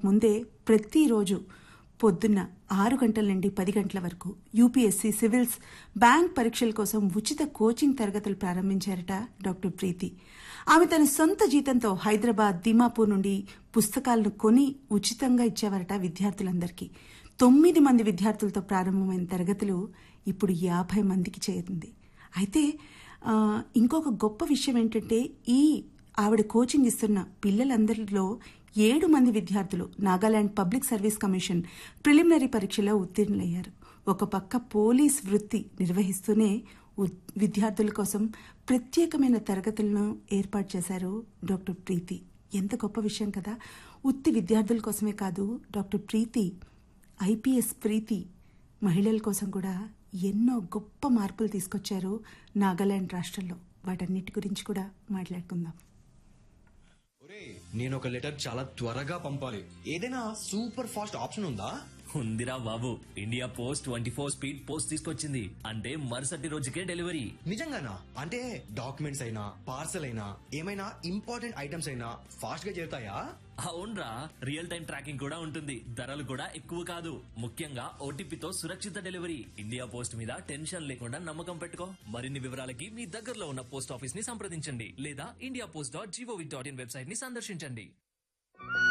ముందే ప్రతిరోజు పొద్దున్న ఆరు గంటల నుండి పది గంటల వరకు యూపీఎస్సీ సివిల్స్ బ్యాంక్ పరీక్షల కోసం ఉచిత కోచింగ్ తరగతులు ప్రారంభించారట డాక్టర్ ప్రీతి ఆమె తన సొంత జీతంతో హైదరాబాద్ దిమాపూర్ నుండి పుస్తకాలను కొని ఉచితంగా ఇచ్చేవారట విద్యార్థులందరికీ తొమ్మిది మంది విద్యార్థులతో ప్రారంభమైన తరగతులు ఇప్పుడు యాభై మందికి చేరింది అయితే ఆ, ఇంకొక గొప్ప విషయం ఏంటంటే ఈ ఆవిడ కోచింగ్ ఇస్తున్న పిల్లలందరిలో ఏడు మంది విద్యార్థులు Nagaland public service commission preliminary పరీక్షలో ఉత్తీర్ణులయ్యారు ఒక పక్క పోలీస్ వృత్తి నిర్వహిస్తూనే ఉ- విద్యార్థుల కోసం ప్రత్యేకమైన తరగతులను ఏర్పాటు చేశారు డాక్టర్ ప్రీతి ఎంత గొప్ప విషయం కదా ఉత్తి విద్యార్థుల కోసమే కాదు డాక్టర్ ప్రీతి ఐపీఎస్ ప్రీతి మహిళల కోసం కూడా ఎన్నో గొప్ప మార్పులు తీసుకొచ్చారు నాగాలాండ్ రాష్ట్రంలో వాటన్నిటి గురించి కూడా మాట్లాడుకుందాం ఒరే నేను ఒక లెటర్ చాలా త్వరగా పంపాలి ఏదైనా సూపర్ ఫాస్ట్ ఆప్షన్ ఉందా ఉందిరా బాబు India post twenty four speed post తీసుకొచ్చింది అంటే మరుసటి రోజుకే డెలివరీ నిజంగానా అంటే డాక్యుమెంట్స్ అయినా పార్సల్ అయినా ఏమైనా ఇంపార్టెంట్ ఐటమ్స్ అయినా ఫాస్ట్ గా చేరుతాయా అవునరా రియల్ టైం ట్రాకింగ్ కూడా ఉంటుంది ధరలు కూడా ఎక్కువ కాదు ముఖ్యంగా ఓటీపీతో సురక్షిత డెలివరీ ఇండియా పోస్ట్ మీద టెన్షన్ లేకుండా నమ్మకం పెట్టుకో మరిన్ని వివరాలకి మీ దగ్గరలో ఉన్న పోస్ట్ ఆఫీస్ ని సంప్రదించండి లేదా India post dot G O V dot in website ని సందర్శించండి